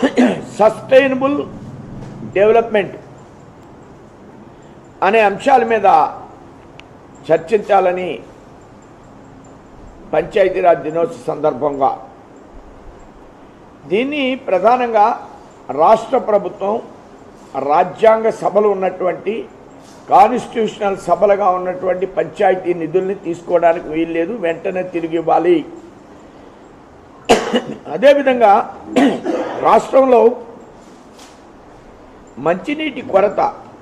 sustainable development అనే అంశాల మీద చర్చించాలని పంచాయతీరాజ్ దినోత్సవ సందర్భంగా దీన్ని ప్రధానంగా రాష్ట్ర ప్రభుత్వం రాజ్యాంగ సభలు ఉన్నటువంటి కాన్స్టిట్యూషనల్ సభలుగా ఉన్నటువంటి పంచాయతీ నిధుల్ని తీసుకోవడానికి వీల్లేదు వెంటనే తిరిగి ఇవ్వాలి అదేవిధంగా రాష్ట్రంలో మంచినీటి కొరత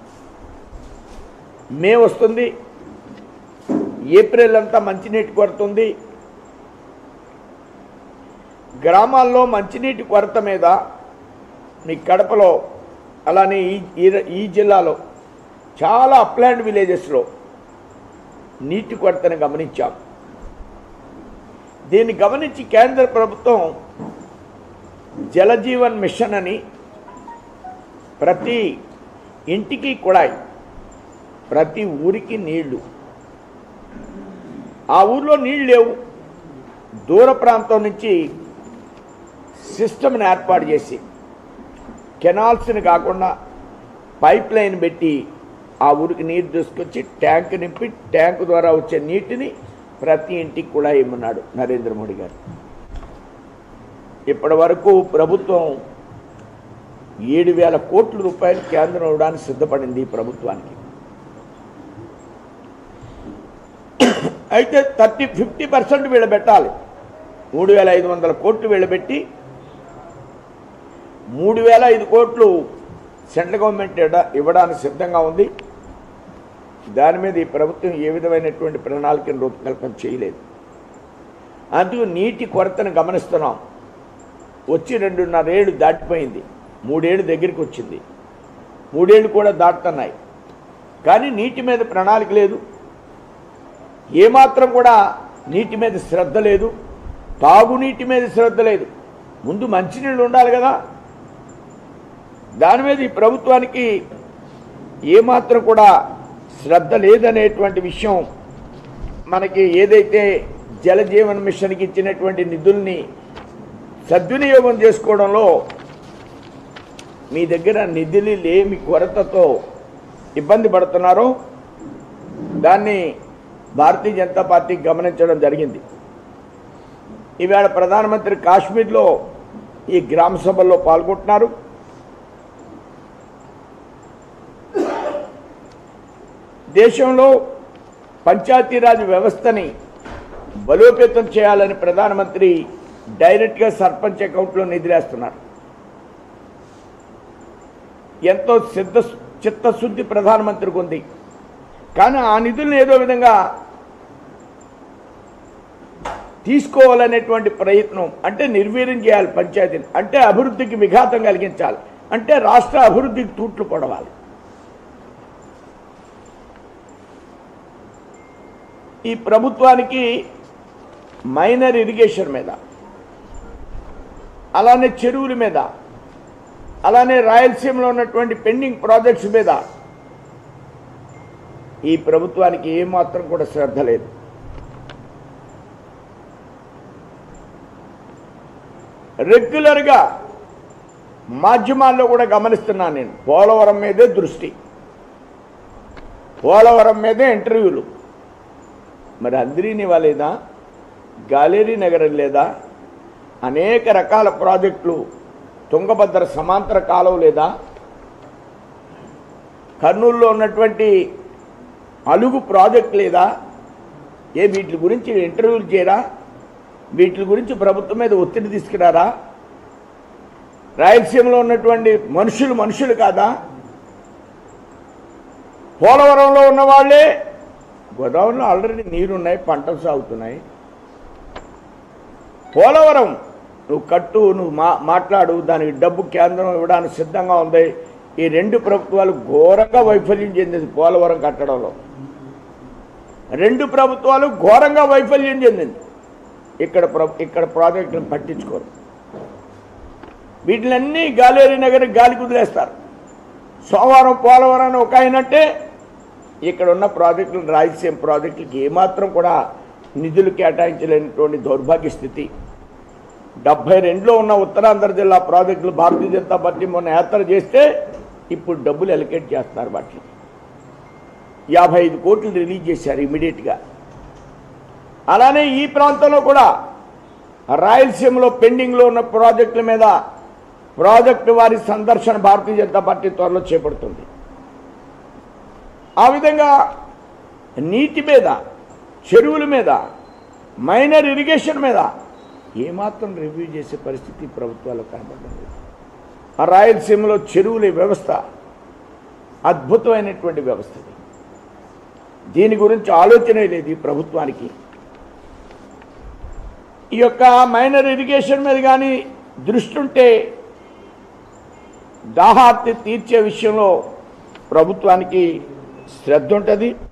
మే వస్తుంది ఏప్రిల్ అంతా మంచినీటి కొరత ఉంది గ్రామాల్లో మంచినీటి కొరత మీద మీ కడపలో అలానే ఈ ఈ- ఈ జిల్లాలో చాలా అప్లాండ్ విలేజెస్లో నీటి కొరతను గమనించాం దీన్ని గమనించి కేంద్ర ప్రభుత్వం జలజీవన్ మిషన్ అని ప్రతి ఇంటికి కుళాయి ప్రతి ఊరికి నీళ్లు ఆ ఊర్లో నీళ్ళు లేవు దూర ప్రాంతం నుంచి సిస్టమ్ని ఏర్పాటు చేసి కెనాల్స్ని కాకుండా పైప్ లైన్ పెట్టి ఆ ఊరికి నీరు తీసుకొచ్చి ట్యాంక్ నింపి ట్యాంక్ ద్వారా వచ్చే నీటిని ప్రతి ఇంటికి కూడా ఇమ్మన్నాడు నరేంద్ర మోడీ గారు ఇప్పటి వరకు ప్రభుత్వం ఏడు వేల కోట్ల రూపాయలు కేంద్రం ఇవ్వడానికి సిద్ధపడింది ఈ ప్రభుత్వానికి అయితే థర్టీ ఫిఫ్టీ పర్సెంట్ వీళ్ళు పెట్టాలి మూడు వేల ఐదు వందల కోట్లు వీళ్ళు పెట్టి మూడు వేల ఐదు కోట్లు సెంట్రల్ గవర్నమెంట్ ఇవ్వడా- ఇవ్వడానికి సిద్ధంగా ఉంది దాని మీద ఈ ప్రభుత్వం ఏ విధమైనటువంటి ప్రణాళికను రూపకల్పన చేయలేదు అందుకు నీటి కొరతను గమనిస్తున్నాం వచ్చి రెండున్నరేళ్ళు దాటిపోయింది మూడేళ్ళు దగ్గరికి వచ్చింది మూడేళ్ళు కూడా దాటుతున్నాయి కానీ నీటి మీద ప్రణాళిక లేదు ఏమాత్రం కూడా నీటి మీద శ్రద్ధ లేదు తాగునీటి మీద శ్రద్ధ లేదు ముందు మంచినీళ్ళు ఉండాలి కదా దాని మీద ఈ ప్రభుత్వానికి ఏమాత్రం కూడా శ్రద్ధ లేదనేటువంటి విషయం మనకి ఏదైతే జలజీవన్ మిషన్కి ఇచ్చినటువంటి నిధుల్ని సద్వినియోగం చేసుకోవడంలో మీ దగ్గర నిధులు లేమి కొరతతో ఇబ్బంది పడుతున్నారో దాన్ని భారతీయ జనతా పార్టీ గమనించడం జరిగింది ఈవేళ ప్రధానమంత్రి కాశ్మీర్లో ఈ గ్రామ సభల్లో పాల్గొంటున్నారు దేశంలో పంచాయతీరాజ్ వ్యవస్థని బలోపేతం చేయాలని ప్రధానమంత్రి డైరెక్ట్గా సర్పంచ్ అకౌంట్లో నిధులేస్తున్నారు ఎంతో సిద్ధ చిత్తశుద్ధి ప్రధానమంత్రికి ఉంది కానీ ఆ నిధులను ఏదో విధంగా తీసుకోవాలనేటువంటి ప్రయత్నం అంటే నిర్వీర్యం చేయాలి పంచాయతీని అంటే అభివృద్ధికి విఘాతం కలిగించాలి అంటే రాష్ట్ర అభివృద్ధికి తూట్లు పొడవాలి ఈ ప్రభుత్వానికి మైనర్ ఇరిగేషన్ మీద అలానే చెరువుల మీద అలానే రాయలసీమలో ఉన్నటువంటి పెండింగ్ ప్రాజెక్ట్స్ మీద ఈ ప్రభుత్వానికి ఏమాత్రం కూడా శ్రద్ధ లేదు రెగ్యులర్గా మాధ్యమాల్లో కూడా గమనిస్తున్నాను నేను పోలవరం మీదే దృష్టి పోలవరం మీదే ఇంటర్వ్యూలు మరి అందరినీ లేదా గాలేరీ నగరం లేదా అనేక రకాల ప్రాజెక్టులు తుంగభద్ర సమాంతర కాలువ లేదా కర్నూలులో ఉన్నటువంటి అలుగు ప్రాజెక్ట్ లేదా ఏ వీటి గురించి ఇంటర్వ్యూలు చేయరా వీటి గురించి ప్రభుత్వం మీద ఒత్తిడి తీసుకురారా రాయలసీమలో ఉన్నటువంటి మనుషులు మనుషులు కాదా పోలవరంలో ఉన్న వాళ్ళే గోదావరిలో ఆల్రెడీ నీరున్నాయి పంటలు సాగుతున్నాయి పోలవరం నువ్వు కట్టు నువ్వు మా మాట్లాడు దానికి డబ్బు కేంద్రం ఇవ్వడానికి సిద్ధంగా ఉంది ఈ రెండు ప్రభుత్వాలు ఘోరంగా వైఫల్యం చెందింది పోలవరం కట్టడంలో రెండు ప్రభుత్వాలు ఘోరంగా వైఫల్యం చెందింది ఇక్కడ ప్ర- ఇక్కడ ప్రాజెక్టును పట్టించుకోరు వీటిలన్నీ గాలేరి నగర్ గాలి కుదిలేస్తారు సోమవారం పోలవరం అని ఒక ఆయనంటే ఇక్కడ ఉన్న ప్రాజెక్టులు రాయలసీమ ప్రాజెక్టులకి ఏమాత్రం కూడా నిధులు కేటాయించలేనటువంటి దౌర్భాగ్య స్థితి డెబ్బై రెండులో ఉన్న ఉత్తరాంధ్ర జిల్లా ప్రాజెక్టులు భారతీయ జనతా పార్టీ మొన్న యాత్ర చేస్తే ఇప్పుడు డబ్బులు ఎలకేట్ చేస్తున్నారు వాటికి యాభై ఐదు కోట్లు రిలీజ్ చేశారు ఇమీడియట్గా అలానే ఈ ప్రాంతంలో కూడా రాయలసీమలో పెండింగ్లో ఉన్న ప్రాజెక్టుల మీద ప్రాజెక్టు వారి సందర్శన భారతీయ జనతా పార్టీ త్వరలో చేపడుతుంది ఆ విధంగా నీటి మీద చెరువుల మీద మైనర్ ఇరిగేషన్ మీద ఏమాత్రం రివ్యూ చేసే పరిస్థితి ప్రభుత్వాలు కనబడలేదు ఆ రాయలసీమలో చెరువుల వ్యవస్థ అద్భుతమైనటువంటి వ్యవస్థ ఇది దీని గురించి ఆలోచనే లేదు ఈ ప్రభుత్వానికి ఈ యొక్క మైనర్ ఇరిగేషన్ మీద కానీ దృష్టి ఉంటే దాహార్తి తీర్చే విషయంలో ప్రభుత్వానికి శ్రద్ధ ఉంటుంది